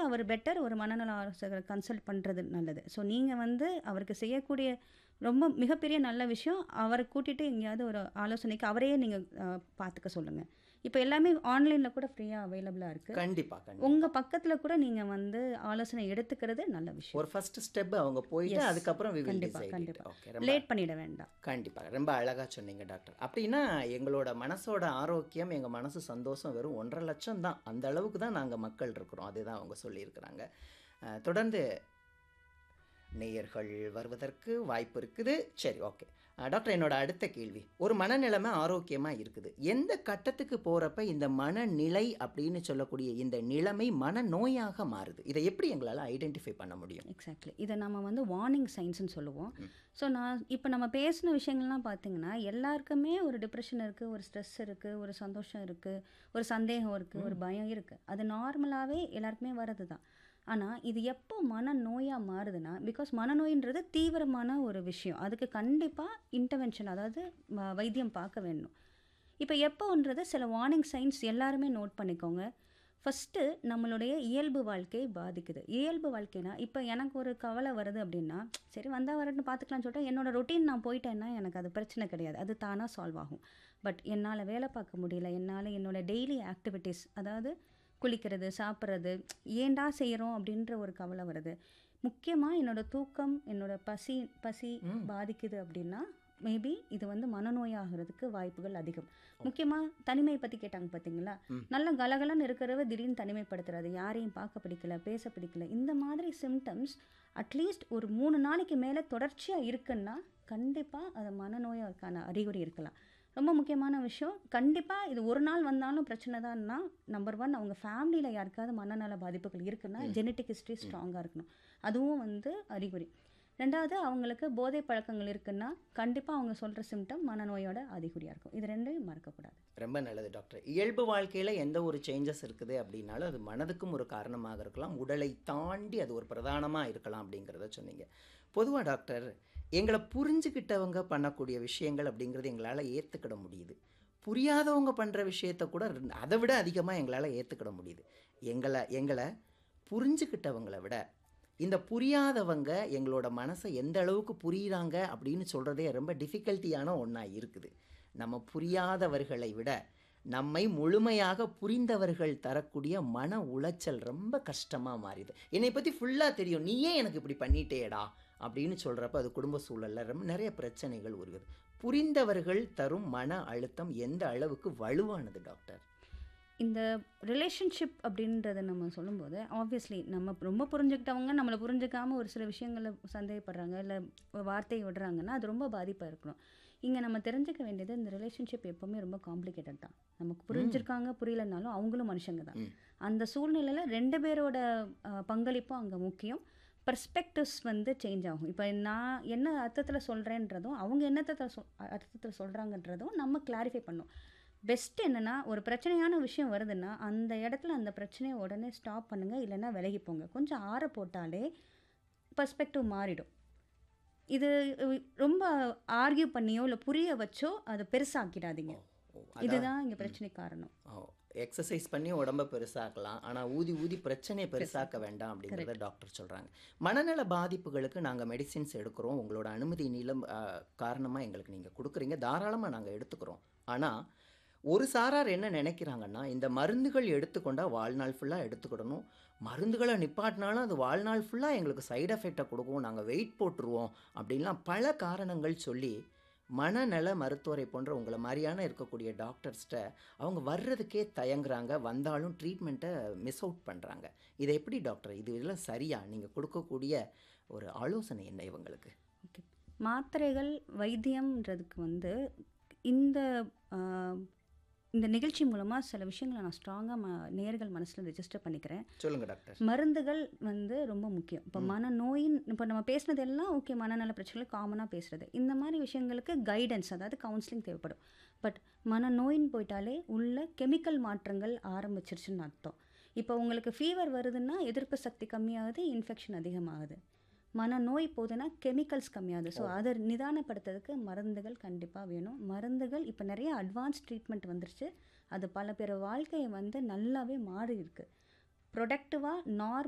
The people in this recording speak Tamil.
அவர் பெட்டர் ஒரு மனநல ஆலோசகரை கன்சல்ட் பண்ணுறது நல்லது ஸோ நீங்கள் வந்து அவருக்கு செய்யக்கூடிய ரொம்ப மிகப்பெரிய நல்ல விஷயம் அவரை கூட்டிகிட்டு எங்கேயாவது ஒரு ஆலோசனைக்கு அவரையே நீங்கள் பார்த்துக்க சொல்லுங்கள் இப்போ எல்லாமே ஆன்லைனில் கூட ஃப்ரீயாக அவைலபிளாக இருக்குது கண்டிப்பா கண்டிப்பா உங்கள் பக்கத்தில் கூட நீங்கள் வந்து ஆலோசனை எடுத்துக்கிறது நல்ல விஷயம் ஒரு ஃபர்ஸ்ட் ஸ்டெப் அவங்க போயிட்டு Yes. அதுக்கப்புறம் we will கண்டிப்பா, decide it. கண்டிப்பா. Okay, ரொம்ப லேட் பண்ணிட வேண்டாம் கண்டிப்பாக ரொம்ப அழகாக சொன்னீங்க டாக்டர் அப்படின்னா எங்களோட மனசோட ஆரோக்கியம் எங்கள் மனசு சந்தோஷம் வெறும் ஒன்றரை லட்சம் தான் அந்த அளவுக்கு தான் நாங்கள் மக்கள் இருக்கிறோம் அதுதான் அவங்க சொல்லியிருக்கிறாங்க அஹ், தொடர்ந்து நேயர்கள் வருவதற்கு வாய்ப்பு இருக்குது சரி ஓகே டாக்டர் என்னோட அடுத்த கேள்வி ஒரு மனநிலைமை ஆரோக்கியமாக இருக்குது எந்த கட்டத்துக்கு போகிறப்ப இந்த மனநிலை அப்படின்னு சொல்லக்கூடிய இந்த நிலைமை மனநோயாக மாறுது இதை எப்படி எங்களால் ஐடென்டிஃபை பண்ண முடியும் எக்ஸாக்ட்லி இதை நம்ம வந்து வார்னிங் சைன்ஸ்னு சொல்லுவோம் ஸோ நான் இப்போ நம்ம பேசின விஷயங்கள்லாம் பார்த்தீங்கன்னா எல்லாருக்குமே ஒரு டிப்ரெஷன் இருக்குது ஒரு ஸ்ட்ரெஸ் இருக்குது ஒரு சந்தோஷம் இருக்குது ஒரு சந்தேகம் இருக்குது ஒரு பயம் இருக்குது அது நார்மலாகவே எல்லாருக்குமே வர்றது தான் ஆனால் இது எப்போ மனநோயாக மாறுதுன்னா பிகாஸ் மனநோயின்றது தீவிரமான ஒரு விஷயம் அதுக்கு கண்டிப்பாக இன்டர்வென்ஷன் அதாவது ம- வைத்தியம் பார்க்க வேணும் இப்போ எப்போன்றது சில வார்னிங் சைன்ஸ் எல்லாருமே நோட் பண்ணிக்கோங்க ஃபஸ்ட்டு நம்மளுடைய இயல்பு வாழ்க்கை பாதிக்குது இயல்பு வாழ்க்கைனா இப்போ எனக்கு ஒரு கவலை வருது அப்படின்னா சரி வந்தால் வரட்டும் பார்த்துக்கலாம்னு சொல்லிட்டு என்னோட ரொட்டீன் நான் போயிட்டேன்னா எனக்கு அது பிரச்சனை கிடையாது அது தானாக சால்வ் ஆகும் பட் என்னால் வேலை பார்க்க முடியல என்னால் என்னோட டெய்லி ஆக்டிவிட்டீஸ் அதாவது குளிக்கிறது சாப்பிட்றது ஏன்டா செய்கிறோம் அப்படின்ற ஒரு கவலை வருது முக்கியமாக என்னோட தூக்கம் என்னோட பசி பசி பாதிக்குது அப்படின்னா மேபி இது வந்து மனநோயாகிறதுக்கு வாய்ப்புகள் அதிகம் முக்கியமாக தனிமை பற்றி கேட்டாங்க பார்த்தீங்களா நல்ல கலகலன்னு இருக்கிறவ திடீர்னு தனிமைப்படுத்துறது யாரையும் பார்க்க பிடிக்கல பேச பிடிக்கல இந்த மாதிரி சிம்டம்ஸ் அட்லீஸ்ட் ஒரு மூணு நாளைக்கு மேலே தொடர்ச்சியாக இருக்குன்னா கண்டிப்பாக அது மனநோயாக்கான அறிகுறி இருக்கலாம் ரொம்ப முக்கியமான விஷயம் கண்டிப்பாக இது ஒரு நாள் வந்தாலும் பிரச்சனை தான்னா நம்பர் ஒன் அவங்க ஃபேமிலியில் யாருக்காவது மனநல பாதிப்புகள் இருக்குன்னா ஜெனட்டிக் ஹிஸ்ட்ரி ஸ்ட்ராங்காக இருக்கணும் அதுவும் வந்து அறிகுறி ரெண்டாவது அவங்களுக்கு போதை பழக்கங்கள் இருக்குன்னா கண்டிப்பாக அவங்க சொல்கிற சிம்டம் மனநோயோட அறிகுறியாக இருக்கும் இது ரெண்டையும் மறக்கக்கூடாது ரொம்ப நல்லது டாக்டர் இயல்பு வாழ்க்கையில் எந்த ஒரு சேஞ்சஸ் இருக்குது அப்படின்னாலும் அது மனதுக்கும் ஒரு காரணமாக இருக்கலாம் உடலை தாண்டி அது ஒரு பிரதானமாக இருக்கலாம் அப்படிங்கிறத சொன்னீங்க பொதுவாக டாக்டர் எங்களை புரிஞ்சுக்கிட்டவங்க பண்ணக்கூடிய விஷயங்கள் அப்படிங்கிறது எங்களால் ஏற்றுக்கிட முடியுது புரியாதவங்க பண்ணுற விஷயத்த கூட ரெண்டு- அதை விட அதிகமாக எங்களால் ஏற்றுக்கிட முடியுது எங்களை எங்களை புரிஞ்சுக்கிட்டவங்களை விட இந்த புரியாதவங்க எங்களோட மனசை எந்த அளவுக்கு புரியுறாங்க அப்படின்னு சொல்கிறதே ரொம்ப டிஃபிகல்ட்டியான ஒன்றா இருக்குது நம்ம புரியாதவர்களை விட நம்மை முழுமையாக புரிந்தவர்கள் தரக்கூடிய மன உளைச்சல் ரொம்ப கஷ்டமாக மாறிது என்னை பற்றி ஃபுல்லாக தெரியும் நீயே எனக்கு இப்படி பண்ணிட்டேடா அப்படின்னு சொல்கிறப்ப அது குடும்ப சூழலில் ரொம்ப நிறைய பிரச்சனைகள் உருகுது புரிந்தவர்கள் தரும் மன அழுத்தம் எந்த அளவுக்கு வலுவானது டாக்டர் இந்த ரிலேஷன்ஷிப் அப்படின்றத நம்ம சொல்லும்போது ஆப்வியஸ்லி நம்ம ரொம்ப புரிஞ்சுக்கிட்டவங்க நம்மளை புரிஞ்சுக்காம ஒரு சில விஷயங்களை சந்தேகப்படுறாங்க இல்லை வார்த்தையை விடுறாங்கன்னா அது ரொம்ப பாதிப்பாக இருக்கணும் இங்கே நம்ம தெரிஞ்சுக்க வேண்டியது இந்த ரிலேஷன்ஷிப் எப்போவுமே ரொம்ப காம்ப்ளிகேட்டட் தான் நமக்கு புரிஞ்சிருக்காங்க புரியலனாலும் அவங்களும் மனுஷங்க தான் அந்த சூழ்நிலையில் ரெண்டு பேரோட அஹ், பங்களிப்பும் அங்கே முக்கியம் பர்ஸ்பெக்டிவ்ஸ் வந்து சேஞ்ச் ஆகும் இப்போ நான் என்ன அர்த்தத்தில் சொல்கிறேன்றதும் அவங்க என்னத்தில் சொல் அர்த்தத்தில் சொல்கிறாங்கன்றதும் நம்ம கிளாரிஃபை பண்ணோம் பெஸ்ட் என்னன்னா ஒரு பிரச்சனையான விஷயம் வருதுன்னா அந்த இடத்துல அந்த பிரச்சனையை உடனே ஸ்டாப் பண்ணுங்க இல்லைன்னா விலகி போங்க கொஞ்சம் ஆற போட்டாலே பர்ஸ்பெக்டிவ் மாறிடும் இது அஹ், ரொம்ப ஆர்கியூ பண்ணியோ இல்லை புரிய வச்சோ அதை பெருசாக்கிடாதீங்க ஓ, இதுதான் இங்கே பிரச்சனை காரணம் எக்ஸசைஸ் பண்ணி உடம்ப பெருசாக்கலாம் ஆனால் ஊதி ஊதி பிரச்சனையை பெருசாக்க வேண்டாம் அப்படிங்கிறத டாக்டர் சொல்கிறாங்க மனநல பாதிப்புகளுக்கு நாங்கள் மெடிசின்ஸ் எடுக்கிறோம் உங்களோட அனுமதி நீளம் காரணமாக எங்களுக்கு நீங்கள் கொடுக்குறீங்க தாராளமாக நாங்கள் எடுத்துக்கிறோம் ஆனால் ஒரு சாரார் என்ன நினைக்கிறாங்கன்னா இந்த மருந்துகள் எடுத்துக்கொண்டா வாழ்நாள் ஃபுல்லாக எடுத்துக்கிடணும் மருந்துகளை நிப்பாட்டினாலும் அது வாழ்நாள் ஃபுல்லாக எங்களுக்கு சைடு எஃபெக்டை கொடுக்கும் நாங்கள் வெயிட் போட்டுருவோம் அப்படின்லாம் பல காரணங்கள் சொல்லி மனநல மருத்துவரை போன்ற உங்களை மாதிரியான இருக்கக்கூடிய டாக்டர்ஸ்கிட்ட அவங்க வர்றதுக்கே தயங்குறாங்க வந்தாலும் ட்ரீட்மெண்ட்டை மிஸ் அவுட் பண்ணுறாங்க இதை எப்படி டாக்டர் இது இதெல்லாம் சரியா நீங்கள் கொடுக்கக்கூடிய ஒரு ஆலோசனை என்ன இவங்களுக்கு ஓகே மாத்திரைகள் வைத்தியம்ன்றதுக்கு வந்து இந்த ஆஹ், இந்த நிகழ்ச்சி மூலமாக சில விஷயங்களை நான் ஸ்ட்ராங்காக ம நேர்கள் மனசில் ரெஜிஸ்டர் பண்ணிக்கிறேன் சொல்லுங்க டாக்டர் மருந்துகள் வந்து ரொம்ப முக்கியம் இப்போ மனநோயின் இப்போ நம்ம பேசுனது எல்லாம் ஓகே மனநல பிரச்சனைகள் காமனாக பேசுறது இந்த மாதிரி விஷயங்களுக்கு கைடன்ஸ் அதாவது கவுன்சிலிங் தேவைப்படும் பட் மனநோயின்னு போயிட்டாலே உள்ள கெமிக்கல் மாற்றங்கள் ஆரம்பிச்சிருச்சுன்னு அர்த்தம் இப்போ உங்களுக்கு ஃபீவர் வருதுன்னா எதிர்ப்பு சக்தி கம்மியாகுது இன்ஃபெக்ஷன் அதிகமாகுது மனநோய் போகுதுன்னா கெமிக்கல்ஸ் கம்மியாகுது ஸோ அதை நிதானப்படுத்துறதுக்கு மருந்துகள் கண்டிப்பாக வேணும் மருந்துகள் இப்போ நிறைய அட்வான்ஸ் ட்ரீட்மெண்ட் வந்துருச்சு அது பல பேர் வாழ்க்கையை வந்து நல்லாவே மாறி இருக்கு ப்ரொடக்டிவாக நார்